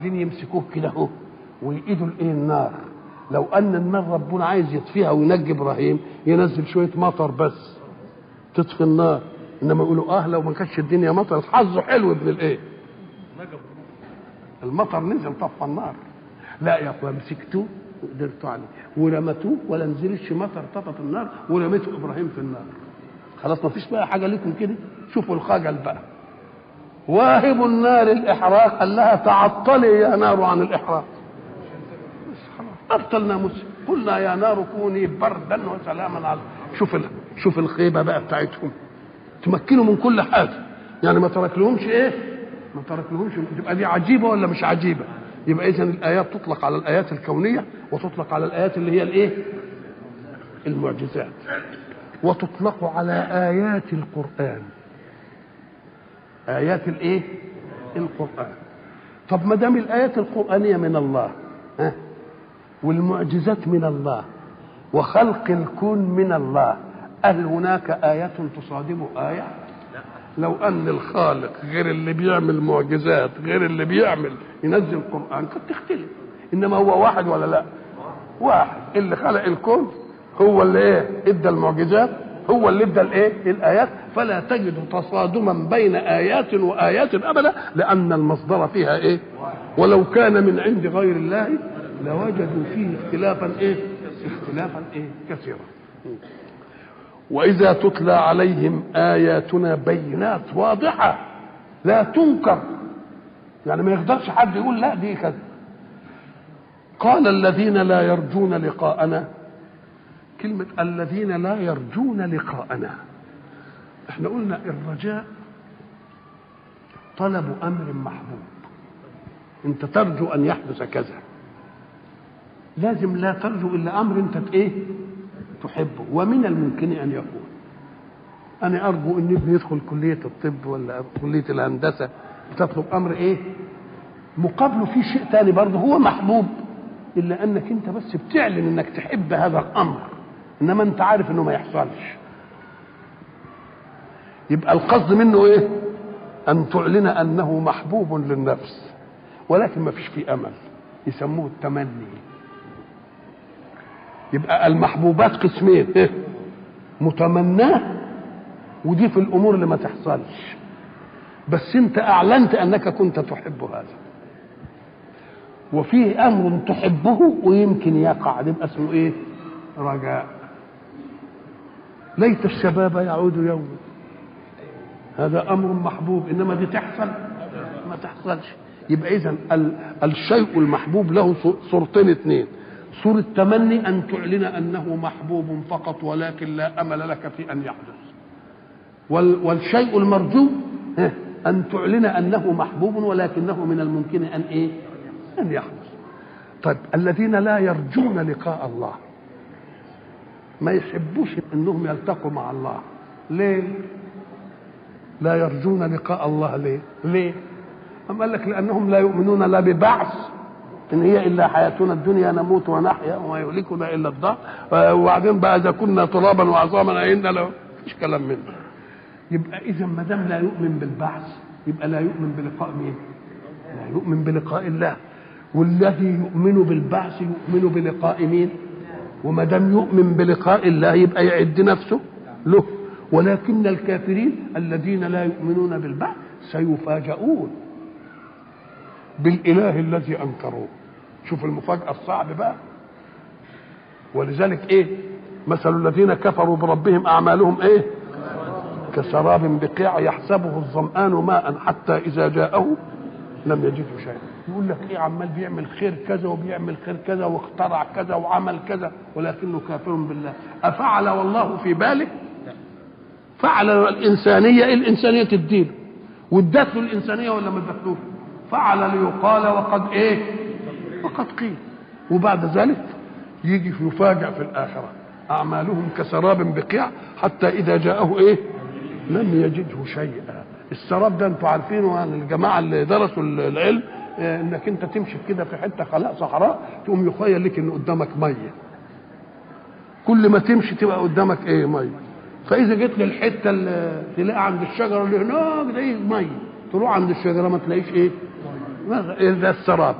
عايزين يمسكوه كده اهو ويقيدوا الايه النار لو ان النار ربنا عايز يطفيها وينجي ابراهيم ينزل شويه مطر بس تطفي النار انما يقولوا اه لو ما كانتش الدنيا مطر حظه حلو ابن الايه المطر نزل طفى النار لا يا اخويا مسكتوه وقدرتوا عليه ورمتوه ولا نزلش مطر طفت النار ورميتوا ابراهيم في النار خلاص ما فيش بقى حاجه لكم كده شوفوا الخجل بقى واهب النار الاحراق قال لها تعطلي يا نار عن الاحراق بس خلاص ابطلنا مسلم قلنا يا نار كوني بردا وسلاما على شوف ال... شوف الخيبه بقى بتاعتهم تمكنوا من كل حاجه يعني ما ترك لهمش ايه ما ترك لهمش تبقى دي عجيبه ولا مش عجيبه يبقى اذا الايات تطلق على الايات الكونيه وتطلق على الايات اللي هي الايه المعجزات وتطلق على ايات القران ايات الايه القران طب ما دام الايات القرانيه من الله ها والمعجزات من الله وخلق الكون من الله هل هناك آية تصادم آية؟ لو أن الخالق غير اللي بيعمل معجزات غير اللي بيعمل ينزل القرآن قد تختلف إنما هو واحد ولا لا؟ واحد اللي خلق الكون هو اللي إيه؟ إدى المعجزات هو اللي ادى الايه الايات فلا تجد تصادما بين ايات وايات ابدا لان المصدر فيها ايه ولو كان من عند غير الله لوجدوا فيه اختلافا ايه اختلافا ايه كثيرا واذا تتلى عليهم اياتنا بينات واضحه لا تنكر يعني ما يقدرش حد يقول لا دي كذا قال الذين لا يرجون لقاءنا كلمة الذين لا يرجون لقاءنا احنا قلنا الرجاء طلب أمر محبوب انت ترجو أن يحدث كذا لازم لا ترجو إلا أمر انت ايه تحبه ومن الممكن أن يكون أنا أرجو أن ابني يدخل كلية الطب ولا كلية الهندسة بتطلب أمر إيه مقابله في شيء تاني برضه هو محبوب إلا أنك أنت بس بتعلن أنك تحب هذا الأمر انما انت عارف انه ما يحصلش يبقى القصد منه ايه ان تعلن انه محبوب للنفس ولكن ما فيش فيه امل يسموه التمني يبقى المحبوبات قسمين إيه؟ متمناه ودي في الامور اللي ما تحصلش بس انت اعلنت انك كنت تحب هذا وفيه امر تحبه ويمكن يقع يبقى اسمه ايه رجاء ليت الشباب يعود يوما هذا امر محبوب انما دي تحصل ما تحصلش يبقى اذا الشيء المحبوب له صورتين اثنين صورة تمني أن تعلن أنه محبوب فقط ولكن لا أمل لك في أن يحدث والشيء المرجو أن تعلن أنه محبوب ولكنه من الممكن أن إيه؟ أن يحدث طيب الذين لا يرجون لقاء الله ما يحبوش انهم يلتقوا مع الله ليه لا يرجون لقاء الله ليه ليه أم قال لك لأنهم لا يؤمنون لا ببعث إن هي إلا حياتنا الدنيا نموت ونحيا وما يهلكنا إلا الدهر وبعدين بقى إذا كنا ترابا وعظاما أئنا له مفيش كلام منه يبقى إذا ما دام لا يؤمن بالبعث يبقى لا يؤمن بلقاء مين؟ لا يؤمن بلقاء الله والذي يؤمن بالبعث يؤمن بلقاء مين؟ وما دام يؤمن بلقاء الله يبقى يعد نفسه له ولكن الكافرين الذين لا يؤمنون بالبعث سيفاجؤون بالاله الذي انكروه شوف المفاجاه الصعب بقى ولذلك ايه مثل الذين كفروا بربهم اعمالهم ايه كسراب بقيع يحسبه الظمآن ماء حتى اذا جاءه لم يجده شيئا يقول لك ايه عمال بيعمل خير كذا وبيعمل خير كذا واخترع كذا وعمل كذا ولكنه كافر بالله افعل والله في باله فعل الانسانيه الانسانيه تديله وادت له الانسانيه ولا ما ادتلوش فعل ليقال وقد ايه وقد قيل وبعد ذلك يجي يفاجأ في الآخرة أعمالهم كسراب بقيع حتى إذا جاءه إيه لم يجده شيئا السراب ده انتوا عارفينه يعني الجماعة اللي درسوا العلم انك انت تمشي كده في حته خلاء صحراء تقوم يخيل لك ان قدامك ميه كل ما تمشي تبقى قدامك ايه ميه فاذا جيت للحته اللي تلاقي عند الشجره اللي هناك ده ميه تروح عند الشجره ما تلاقيش ايه إذا السراب